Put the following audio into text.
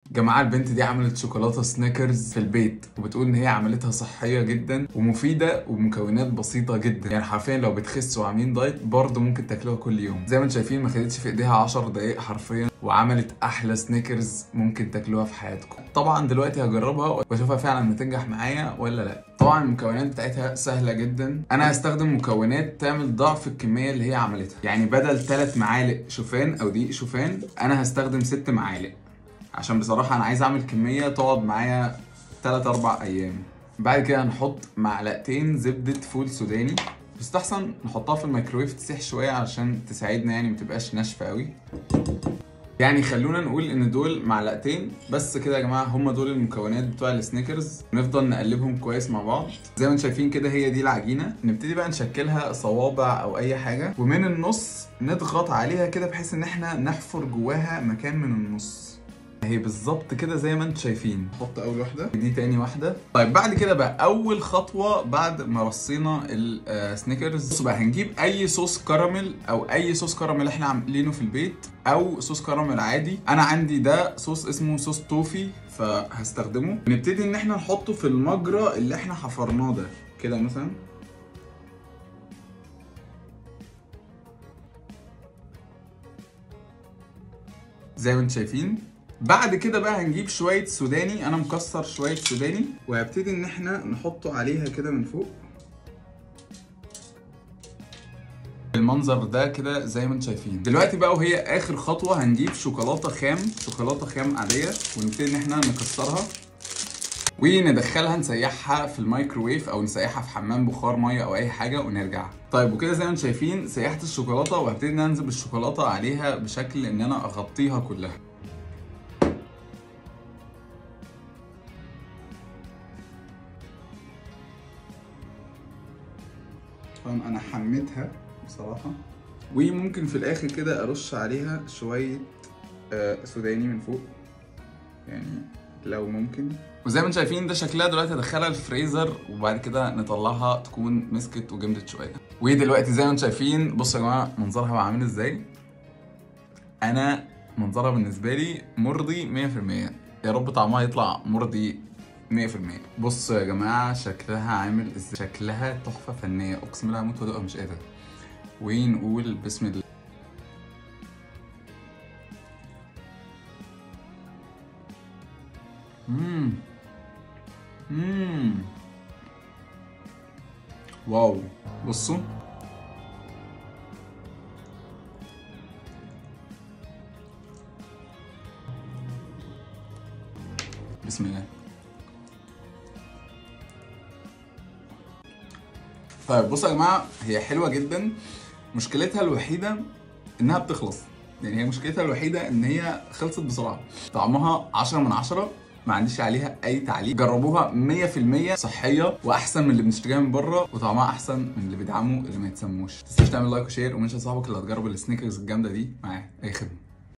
جماعه البنت دي عملت شوكولاته سنيكرز في البيت وبتقول ان هي عملتها صحيه جدا ومفيده ومكونات بسيطه جدا يعني حرفيا لو بتخسوا وعاملين دايت برضه ممكن تاكلوها كل يوم زي ما انتم شايفين ما خدتش في ايديها 10 دقائق حرفيا وعملت احلى سنيكرز ممكن تاكلوها في حياتكم طبعا دلوقتي هجربها واشوفها فعلا بتنجح معايا ولا لا طبعا المكونات بتاعتها سهله جدا انا هستخدم مكونات تعمل ضعف الكميه اللي هي عملتها يعني بدل 3 معالق شوفان او دقيق شوفان انا هستخدم 6 معالق عشان بصراحه انا عايز اعمل كميه تقعد معايا 3 4 ايام بعد كده هنحط معلقتين زبده فول سوداني يستحسن نحطها في الميكرويف تسيح شويه عشان تساعدنا يعني متبقاش ناشفه قوي يعني خلونا نقول ان دول معلقتين بس كده يا جماعه هم دول المكونات بتوع السنيكرز نفضل نقلبهم كويس مع بعض زي ما انتم شايفين كده هي دي العجينه نبتدي بقى نشكلها صوابع او اي حاجه ومن النص نضغط عليها كده بحيث ان احنا نحفر جواها مكان من النص هي بالظبط كده زي ما انتم شايفين نحط اول واحده دي تاني واحده طيب بعد كده بقى اول خطوه بعد ما رصينا السنيكرز بصوا بقى هنجيب اي صوص كراميل او اي صوص كراميل احنا عاملينه في البيت او صوص كراميل عادي انا عندي ده صوص اسمه صوص توفي فهستخدمه نبتدي ان احنا نحطه في المجرى اللي احنا حفرناه ده كده مثلا زي ما انتم شايفين بعد كده بقى هنجيب شويه سوداني انا مكسر شويه سوداني وهبتدي ان احنا نحطه عليها كده من فوق المنظر ده كده زي ما انتم شايفين دلوقتي بقى وهي اخر خطوه هنجيب شوكولاته خام شوكولاته خام عاديه ونبتدي ان احنا نكسرها وندخلها نسيحها في الميكروويف او نسيحها في حمام بخار ميه او اي حاجه ونرجع طيب وكده زي ما انتم شايفين سيحت الشوكولاته وهبتدي ان انا انزل بالشوكولاته عليها بشكل ان انا اغطيها كلها طبعا انا حميتها بصراحه وممكن في الاخر كده ارش عليها شويه آه سوداني من فوق يعني لو ممكن وزي ما انتم شايفين ده شكلها دلوقتي ادخلها الفريزر وبعد كده نطلعها تكون مسكت وجمدت شويه ودلوقتي زي ما انتم شايفين بصوا يا جماعه منظرها بقى عامل ازاي انا منظرها بالنسبه لي مرضي 100% يا رب طعمها يطلع مرضي 100% بصوا يا جماعه شكلها عامل ازاي شكلها تحفه فنيه اقسم بالله هموت وادوقها مش قادر ونقول بسم الله مم. مم. واو بصوا بسم الله طيب بصوا يا جماعه هي حلوه جدا مشكلتها الوحيده انها بتخلص يعني هي مشكلتها الوحيده ان هي خلصت بسرعه طعمها 10 من 10 ما عنديش عليها اي تعليق جربوها 100% صحيه واحسن من اللي بنشتريها من بره وطعمها احسن من اللي بيدعموا اللي ما يتسموش تنساش تعمل لايك وشير ومنشن صاحبك اللي هتجرب السنيكرز الجامده دي معاه اي خدمه